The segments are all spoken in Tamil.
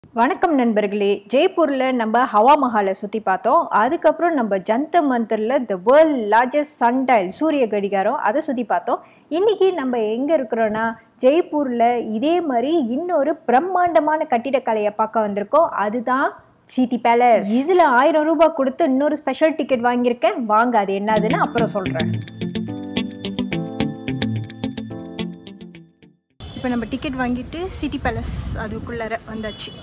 வணக்கம் நண்பர்களே ஜெய்ப்பூரில் நம்ம ஹவா மஹாலை சுற்றி பார்த்தோம் அதுக்கப்புறம் நம்ம ஜந்த மந்தரில் த வேர்ல்ட் லார்ஜஸ்ட் சன்டைல் சூரிய கடிகாரம் அதை சுற்றி பார்த்தோம் இன்றைக்கி நம்ம எங்கே இருக்கிறோன்னா ஜெய்ப்பூரில் இதே மாதிரி இன்னொரு பிரம்மாண்டமான கட்டிடக்கலையை பார்க்க வந்திருக்கோம் அதுதான் சிட்டி பேலஸ் இதில் ஆயிரம் ரூபாய் கொடுத்து இன்னொரு ஸ்பெஷல் டிக்கெட் வாங்கியிருக்கேன் வாங்க அது என்னதுன்னு அப்புறம் சொல்கிறேன் இப்போ நம்ம டிக்கெட் வாங்கிட்டு சிட்டி பேலஸ் அதுக்குள்ளார வந்தாச்சு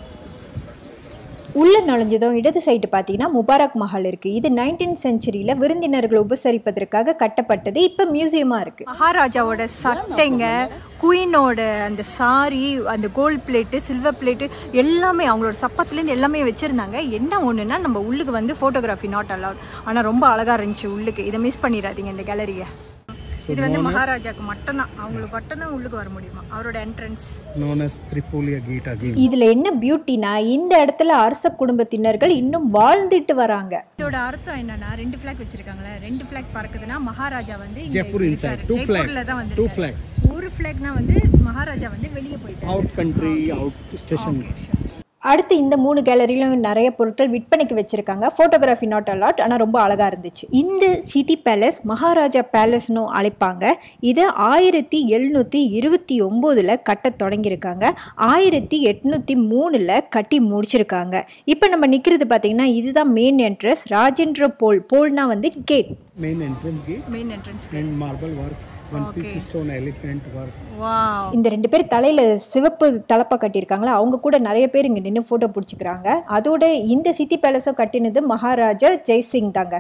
உள்ள நுழைஞ்சதும் இடது சைடு பார்த்தீங்கன்னா முபாரக் மஹால் இருக்கு இது நைன்டீன் செஞ்சுரியில் விருந்தினர்களை உபசரிப்பதற்காக கட்டப்பட்டது இப்போ மியூசியமாக இருக்கு மகாராஜாவோட சட்டைங்க குயினோட அந்த சாரி அந்த கோல்ட் பிளேட்டு சில்வர் பிளேட்டு எல்லாமே அவங்களோட சப்பத்துலேருந்து எல்லாமே வச்சுருந்தாங்க என்ன ஒன்றுனா நம்ம உள்ளுக்கு வந்து ஃபோட்டோகிராஃபி நாட் அலவுட் ஆனால் ரொம்ப அழகாக இருந்துச்சு உள்ளுக்கு இதை மிஸ் பண்ணிடாதீங்க இந்த கேலரியை இது வந்து மகாராஜாக்கு மட்டும்தான் அவங்களுக்கு மட்டும்தான் உள்ளுக்கு வர முடியுமா அவரோட entrance known as Tripolia Gate again. இதுல என்ன பியூட்டினா இந்த இடத்துல அரச குடும்பத்தினர்கள் இன்னும் வாழ்ந்துட்டு வராங்க இதோட அர்த்தம் என்னன்னா ரெண்டு ஃபிளாக் வச்சிருக்காங்களே ரெண்டு ஃபிளாக் பறக்குதுன்னா மகாராஜா வந்து இங்க Jaipur inside, இருக்காரு. two flag, ஜெய்ப்பூர்ல தான் வந்து two flag. ஒரு ஃபிளாக்னா வந்து மகாராஜா வந்து வெளியே போயிட்டாரு Out country, out station. அடுத்து இந்த மூணு கேலரியிலும் நிறைய பொருட்கள் விற்பனைக்கு வச்சிருக்காங்க ஃபோட்டோகிராஃபி நாட் அலாட் ஆனால் ரொம்ப அழகாக இருந்துச்சு இந்த சிட்டி பேலஸ் மகாராஜா பேலஸ்னு அழைப்பாங்க இது ஆயிரத்தி எழுநூற்றி இருபத்தி ஒம்போதில் கட்ட தொடங்கியிருக்காங்க ஆயிரத்தி எட்நூற்றி மூணில் கட்டி முடிச்சிருக்காங்க இப்போ நம்ம நிற்கிறது பார்த்தீங்கன்னா இதுதான் மெயின் என்ட்ரன்ஸ் ராஜேந்திர போல் போல்னா வந்து gate Main entrance gate main entrance and marble work, one piece stone elephant work. இந்த ரெண்டு பேர் தலையில சிவப்பு தலப்பா கட்டியிருக்காங்களா அவங்க கூட நிறைய பேர் இங்க நின்று போட்டோ பிடிச்சிக்கிறாங்க அதோட இந்த சிட்டி பேலஸோ கட்டினது மகாராஜா ஜெய்சிங் தாங்க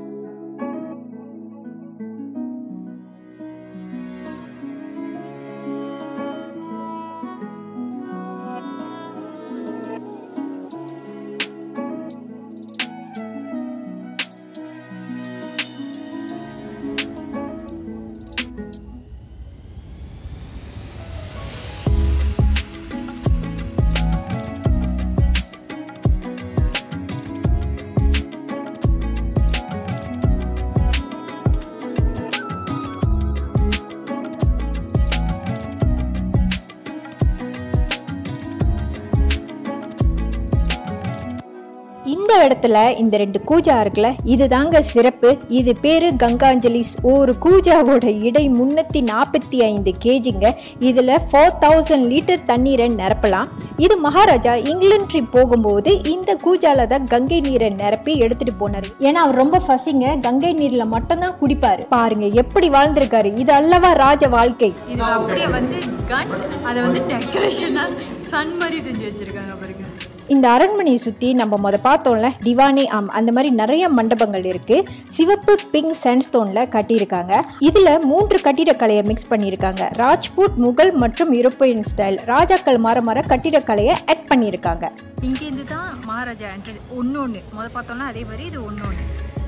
இந்த இடத்துல இந்த ரெண்டு கூஜா இருக்குல்ல இதுதாங்க சிறப்பு இது பேரு கங்காஞ்சலிஸ் ஒரு கூஜாவோட இடை முன்னூத்தி நாற்பத்தி ஐந்து கேஜிங்க இதுல ஃபோர் தௌசண்ட் லிட்டர் தண்ணீரை நிரப்பலாம் இது மகாராஜா இங்கிலாந்து ட்ரிப் போகும்போது இந்த கூஜால தான் கங்கை நீரை நிரப்பி எடுத்துட்டு போனாரு ஏன்னா அவர் ரொம்ப ஃபசிங்க கங்கை நீர்ல மட்டும்தான் குடிப்பாரு பாருங்க எப்படி வாழ்ந்திருக்காரு இது அல்லவா ராஜ வாழ்க்கை இது அப்படியே வந்து கன் அதை வந்து டெக்கரேஷனா சன் மாதிரி செஞ்சு வச்சிருக்காங்க பாருங்க இந்த அரண்மனையை சுற்றி நம்ம முத பார்த்தோம்ல டிவானி ஆம் அந்த மாதிரி நிறைய மண்டபங்கள் இருக்கு சிவப்பு பிங்க் சாண்ட்ஸ்டோனில் கட்டியிருக்காங்க இதில் மூன்று கட்டிடக்கலையை மிக்ஸ் பண்ணியிருக்காங்க ராஜ்பூட் முகல் மற்றும் யூரோப்பியன் ஸ்டைல் ராஜாக்கள் மாற மாற கட்டிடக்கலையை ஆட் பண்ணியிருக்காங்க இங்கேருந்து தான் மகாராஜா என்ட்ரன்ஸ் ஒன்று ஒன்று முத பார்த்தோம்னா அதே மாதிரி இது ஒன்று ஒன்று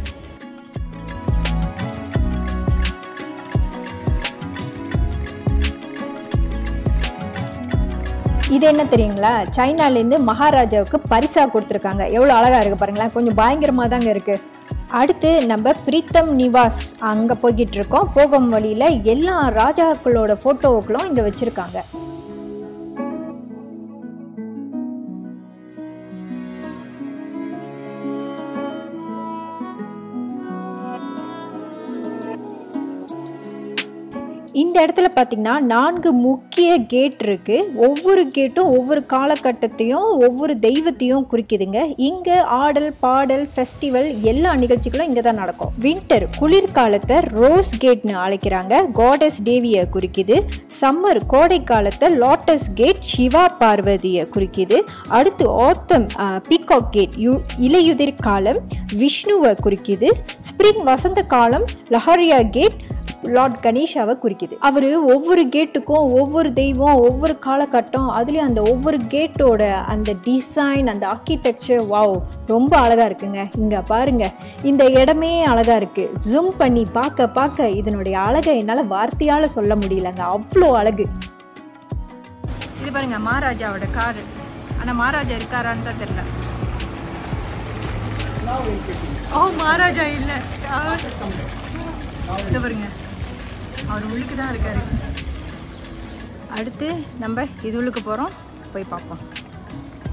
இது என்ன தெரியுங்களா சைனாலேருந்து மகாராஜாவுக்கு பரிசா கொடுத்துருக்காங்க எவ்வளோ அழகா இருக்கு பாருங்களேன் கொஞ்சம் பயங்கரமாக தாங்க இருக்கு அடுத்து நம்ம பிரீத்தம் நிவாஸ் அங்கே போய்கிட்டு இருக்கோம் போகும் வழியில் எல்லா ராஜாக்களோட ஃபோட்டோக்களும் இங்கே வச்சுருக்காங்க இந்த இடத்துல பார்த்தீங்கன்னா நான்கு முக்கிய கேட் இருக்கு ஒவ்வொரு கேட்டும் ஒவ்வொரு காலகட்டத்தையும் ஒவ்வொரு தெய்வத்தையும் குறிக்குதுங்க இங்க ஆடல் பாடல் ஃபெஸ்டிவல் எல்லா நிகழ்ச்சிகளும் இங்க தான் நடக்கும் வின்டர் குளிர்காலத்தை ரோஸ் கேட்னு அழைக்கிறாங்க காடஸ் தேவியை குறிக்குது சம்மர் கோடை காலத்தை லாட்டஸ் கேட் சிவா பார்வதியை குறிக்குது அடுத்து ஆத்தம் பீகாக் கேட் யு இலையுதிர் காலம் விஷ்ணுவை குறிக்குது ஸ்ப்ரிங் வசந்த காலம் லஹரியா கேட் லார்ட் கணேஷாவை குறிக்குது அவர் ஒவ்வொரு கேட்டுக்கும் ஒவ்வொரு தெய்வம் ஒவ்வொரு காலகட்டம் அதுலேயும் அந்த ஒவ்வொரு கேட்டோட அந்த டிசைன் அந்த ஆர்கிடெக்சர் வாவ் ரொம்ப அழகாக இருக்குங்க இங்கே பாருங்க இந்த இடமே அழகாக இருக்குது ஜூம் பண்ணி பார்க்க பார்க்க இதனுடைய அழகை என்னால் வார்த்தையால் சொல்ல முடியலங்க அவ்வளோ அழகு இது பாருங்க மகாராஜாவோட காரு ஆனால் மகாராஜா இருக்காரான்னு தான் தெரியல ஓ மகாராஜா இல்லை இது பாருங்க அவர் உள்ளுக்கு தான் இருக்காரு அடுத்து நம்ம இது உள்ளுக்கு போகிறோம் போய் பார்ப்போம்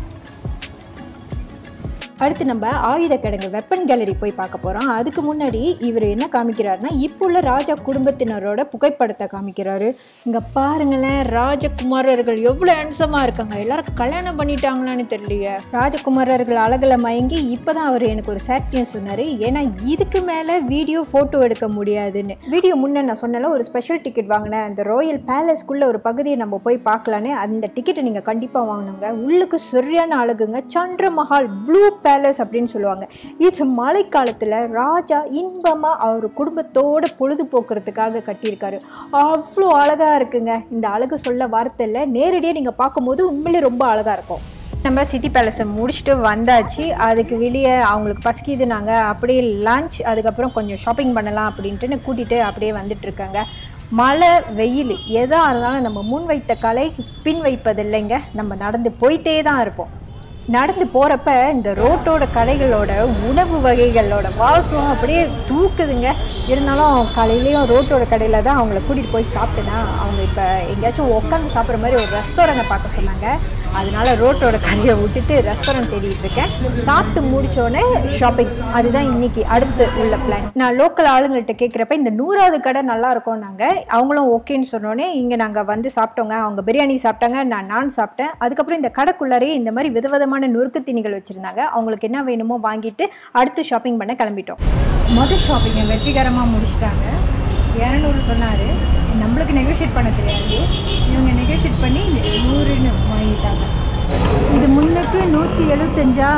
அடுத்து நம்ம ஆயுத கிடங்கு வெப்பன் கேலரி போய் பார்க்க போகிறோம் அதுக்கு முன்னாடி இவர் என்ன காமிக்கிறாருன்னா இப்போ உள்ள ராஜா குடும்பத்தினரோட புகைப்படத்தை காமிக்கிறாரு இங்கே பாருங்களேன் ராஜகுமாரர்கள் எவ்வளோ ஹேண்ட்ஸமாக இருக்காங்க எல்லாரும் கல்யாணம் பண்ணிட்டாங்களான்னு தெரியலையே ராஜகுமாரர்கள் அழகில் மயங்கி இப்போ தான் அவர் எனக்கு ஒரு சாட்டியம் சொன்னார் ஏன்னா இதுக்கு மேலே வீடியோ ஃபோட்டோ எடுக்க முடியாதுன்னு வீடியோ முன்னே நான் சொன்னல ஒரு ஸ்பெஷல் டிக்கெட் வாங்கினேன் அந்த ராயல் பேலஸ்க்குள்ளே ஒரு பகுதியை நம்ம போய் பார்க்கலான்னு அந்த டிக்கெட்டை நீங்கள் கண்டிப்பாக வாங்கினுங்க உள்ளுக்கு சரியான அழகுங்க சந்திரமஹால் ப்ளூ பேலஸ் அப்படின்னு சொல்லுவாங்க இது மழைக்காலத்தில் ராஜா இன்பமாக அவர் குடும்பத்தோட பொழுதுபோக்குறதுக்காக கட்டியிருக்காரு அவ்வளோ அழகாக இருக்குங்க இந்த அழகு சொல்ல வார்த்தை இல்லை நேரடியாக நீங்கள் பார்க்கும்போது உண்மையிலே ரொம்ப அழகாக இருக்கும் நம்ம சிட்டி பேலஸை முடிச்சுட்டு வந்தாச்சு அதுக்கு வெளியே அவங்களுக்கு பசிக்குது நாங்கள் அப்படியே லஞ்ச் அதுக்கப்புறம் கொஞ்சம் ஷாப்பிங் பண்ணலாம் அப்படின்ட்டு கூட்டிகிட்டு அப்படியே வந்துட்டு இருக்காங்க மழை வெயில் எதாக இருந்தாலும் நம்ம முன் வைத்த கலை பின் வைப்பதில்லைங்க நம்ம நடந்து போயிட்டே தான் இருப்போம் நடந்து போகிறப்ப இந்த ரோட்டோட கடைகளோட உணவு வகைகளோட வாசம் அப்படியே தூக்குதுங்க இருந்தாலும் காலையிலேயும் ரோட்டோட கடையில் தான் அவங்கள கூட்டிகிட்டு போய் சாப்பிட்டேன்னா அவங்க இப்போ எங்கேயாச்சும் உட்காந்து சாப்பிட்ற மாதிரி ஒரு ரெஸ்டாரண்ட்டை பார்க்க சொன்னாங்க அதனால ரோட்டோட கடையை விட்டுட்டு ரெஸ்டாரண்ட் தேடிட்டு இருக்கேன் சாப்பிட்டு முடிச்சோடனே ஷாப்பிங் அதுதான் இன்னைக்கு அடுத்து உள்ள பிளான் நான் லோக்கல் ஆளுங்கள்ட்ட கேட்குறப்ப இந்த நூறாவது கடை நல்லா இருக்கும் நாங்கள் அவங்களும் ஓகேன்னு சொன்னோடனே இங்கே நாங்கள் வந்து சாப்பிட்டோங்க அவங்க பிரியாணி சாப்பிட்டாங்க நான் நான் சாப்பிட்டேன் அதுக்கப்புறம் இந்த கடைக்குள்ளாரே இந்த மாதிரி விதவிதமான நொறுக்கு தீனிகள் வச்சுருந்தாங்க அவங்களுக்கு என்ன வேணுமோ வாங்கிட்டு அடுத்து ஷாப்பிங் பண்ண கிளம்பிட்டோம் மொதல் ஷாப்பிங்கை வெற்றிகரமாக முடிச்சிட்டாங்க இரநூறு சொன்னார் நம்மளுக்கு நெகோஷியேட் பண்ண தெரியாது இவங்க நெகோஷியேட் பண்ணி நூறுன்னு வாங்கிட்டாங்க இது முன்னுக்கு நூற்றி எழுபத்தஞ்சா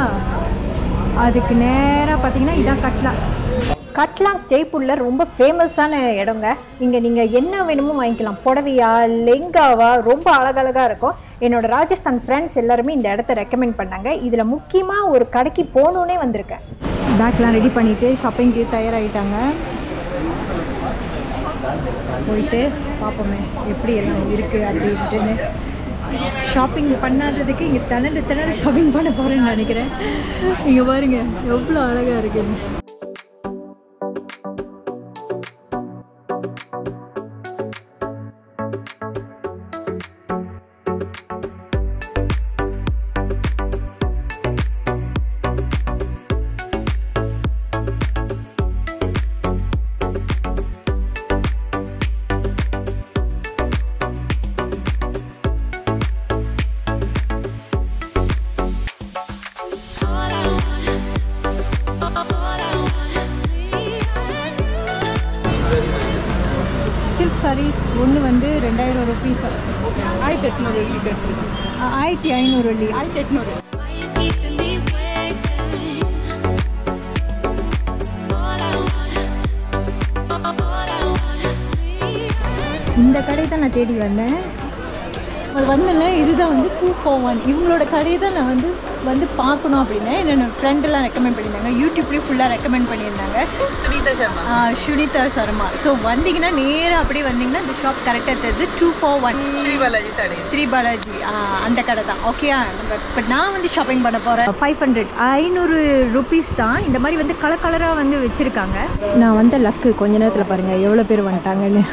அதுக்கு நேராக பார்த்தீங்கன்னா இதான் கட்லா கட்லாங் ஜெய்ப்பூரில் ரொம்ப ஃபேமஸான இடங்க இங்கே நீங்கள் என்ன வேணுமோ வாங்கிக்கலாம் புடவையா லெங்காவா ரொம்ப அழகழகாக இருக்கும் என்னோட ராஜஸ்தான் ஃப்ரெண்ட்ஸ் எல்லாருமே இந்த இடத்த ரெக்கமெண்ட் பண்ணாங்க இதில் முக்கியமாக ஒரு கடைக்கு போகணுன்னே வந்திருக்கேன் பேக்லாம் ரெடி பண்ணிவிட்டு ஷாப்பிங்க்கு தயாராகிட்டாங்க போயிட்டு பார்ப்போமே எப்படி எல்லாம் இருக்குது அப்படின்ட்டுன்னு ஷாப்பிங் பண்ணாததுக்கு இங்கே திணறு திணறு ஷாப்பிங் பண்ண போகிறேன்னு நினைக்கிறேன் இங்கே பாருங்க எவ்வளோ அழகாக இருக்குன்னு சில்க் சாரீஸ் ஒன்று வந்து ரெண்டாயிரம் ருபீஸ் ஆயிரத்தி எட்நூறு ஆயிரத்தி ஐநூறு வெள்ளி ஆயிரத்தி எட்நூறு Why you keeping me waiting? All I want, all I want, இந்த கடை தான் நான் தேடி வந்தேன் அது வந்தல இதுதான் வந்து டூ ஃபோர் ஒன் இவங்களோட கடையை தான் நான் வந்து வந்து பார்க்கணும் அப்படின்னா என்னோட ஃப்ரெண்டெல்லாம் ரெக்கமெண்ட் பண்ணியிருந்தாங்க யூடியூப்லேயும் ஃபுல்லாக ரெக்கமெண்ட் பண்ணியிருந்தாங்க சுனிதா சர்மா சுனிதா சர்மா ஸோ வந்தீங்கன்னா நேராக அப்படியே வந்தீங்கன்னா இந்த ஷாப் கரெக்டாக தெரியுது two four one Shri Balaji sorry Shri Balaji ஆ, அந்த கடை தான் ஓகே பட் நான் வந்து ஷாப்பிங் பண்ண போகிறேன் ஃபைவ் ஹண்ட்ரட் ஐநூறு ருபீஸ் தான் இந்த மாதிரி வந்து கலர் கலராக வந்து வச்சுருக்காங்க நான் வந்த லக்கு கொஞ்ச நேரத்தில் பாருங்கள் எவ்வளோ பேர் வந்துட்டாங்கன்னு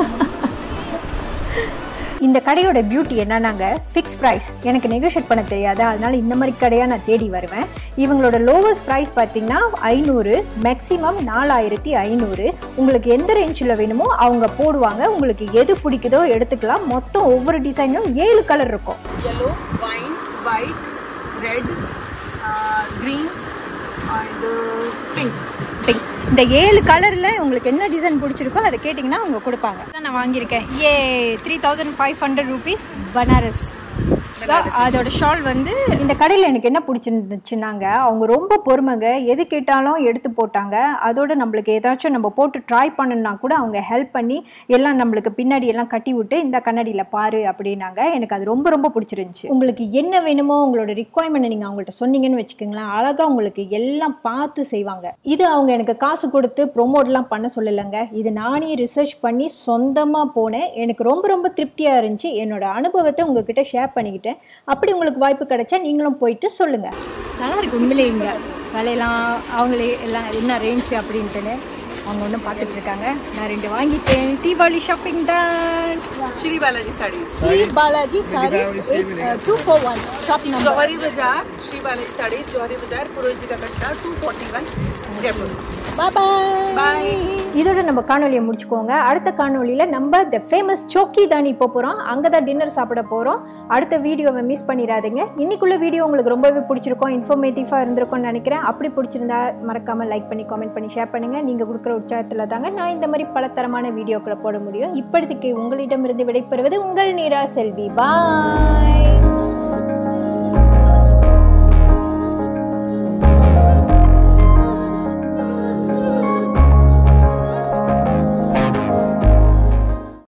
இந்த கடையோட பியூட்டி என்னன்னாங்க ஃபிக்ஸ் ப்ரைஸ் எனக்கு நெகோஷியேட் பண்ண தெரியாது அதனால இந்த மாதிரி கடையாக நான் தேடி வருவேன் இவங்களோட லோவஸ்ட் ப்ரைஸ் பார்த்தீங்கன்னா ஐநூறு மேக்ஸிமம் நாலாயிரத்தி ஐநூறு உங்களுக்கு எந்த ரேஞ்சில் வேணுமோ அவங்க போடுவாங்க உங்களுக்கு எது பிடிக்குதோ எடுத்துக்கலாம் மொத்தம் ஒவ்வொரு டிசைனும் ஏழு கலர் இருக்கும் yellow, wine, white, red, uh, green, and uh, pink. Pink. இந்த ஏழு கலரில் உங்களுக்கு என்ன டிசைன் பிடிச்சிருக்கோ அதை கேட்டிங்கன்னா அவங்க கொடுப்பாங்க தான் நான் வாங்கியிருக்கேன் a three thousand five hundred rupees Banaras அதோட ஷால் வந்து இந்த கடையில் எனக்கு என்ன பிடிச்சிருந்துச்சுன்னாங்க அவங்க ரொம்ப பொறுமைங்க எது கேட்டாலும் எடுத்து போட்டாங்க அதோட நம்மளுக்கு ஏதாச்சும் நம்ம போட்டு ட்ரை பண்ணணும்னா கூட அவங்க ஹெல்ப் பண்ணி எல்லாம் நம்மளுக்கு பின்னாடி எல்லாம் கட்டி விட்டு இந்த கண்ணாடியில் பாரு அப்படின்னாங்க எனக்கு அது ரொம்ப ரொம்ப பிடிச்சிருந்துச்சு உங்களுக்கு என்ன வேணுமோ உங்களோட ரிக்குவயர்மெண்ட் நீங்கள் அவங்கள்ட்ட சொன்னீங்கன்னு வச்சுக்கோங்களேன் அழகாக உங்களுக்கு எல்லாம் பார்த்து செய்வாங்க இது அவங்க எனக்கு காசு கொடுத்து ப்ரொமோட்லாம் பண்ண சொல்லலைங்க இது நானே ரிசர்ச் பண்ணி சொந்தமாக போனேன் எனக்கு ரொம்ப ரொம்ப திருப்தியாக இருந்துச்சு என்னோட அனுபவத்தை உங்ககிட்ட ஷேர் பண்ணிக்கிட்டேன் அப்படி உங்களுக்கு வாய்ப்பு கிடைச்சா நீங்களும் போயிட்டு சொல்லுங்கள் நல்லா இருக்கு உண்மையிலே இங்கே விலையெல்லாம் அவங்களே எல்லாம் என்ன ரேஞ்ச் அப்படின்ட்டுன்னு அவங்க ஒன்றும் பார்த்துட்டு இருக்காங்க நான் ரெண்டு வாங்கிட்டேன் தீபாவளி ஷாப்பிங் தான் Shri Balaji sarees. Shri Balaji sarees two four one shop number Johari Bazaar, Shri Balaji sarees, Johari Bazaar, Puroji ka Katta, 241, Jaipur. Bye Bye. இதோட நம்ம காணொலியை முடிச்சுக்கோங்க அடுத்த காணொலியில் நம்ம த ஃபேமஸ் சோக்கி தானி இப்போ போகிறோம் அங்கே தான் டின்னர் சாப்பிட போகிறோம் அடுத்த வீடியோவை மிஸ் பண்ணிடாதீங்க இன்னைக்குள்ள வீடியோ உங்களுக்கு ரொம்பவே பிடிச்சிருக்கும் இன்ஃபர்மேட்டிவாக இருந்திருக்கும்னு நினைக்கிறேன் அப்படி பிடிச்சிருந்தா மறக்காமல் லைக் பண்ணி காமெண்ட் பண்ணி ஷேர் பண்ணுங்கள் நீங்கள் கொடுக்குற உற்சாகத்தில் தாங்க நான் இந்த மாதிரி பலதரமான வீடியோக்களை போட முடியும் இப்போதைக்கு உங்களிடமிருந்து விடைபெறுவது உங்கள் நீரா செல்வி பாய்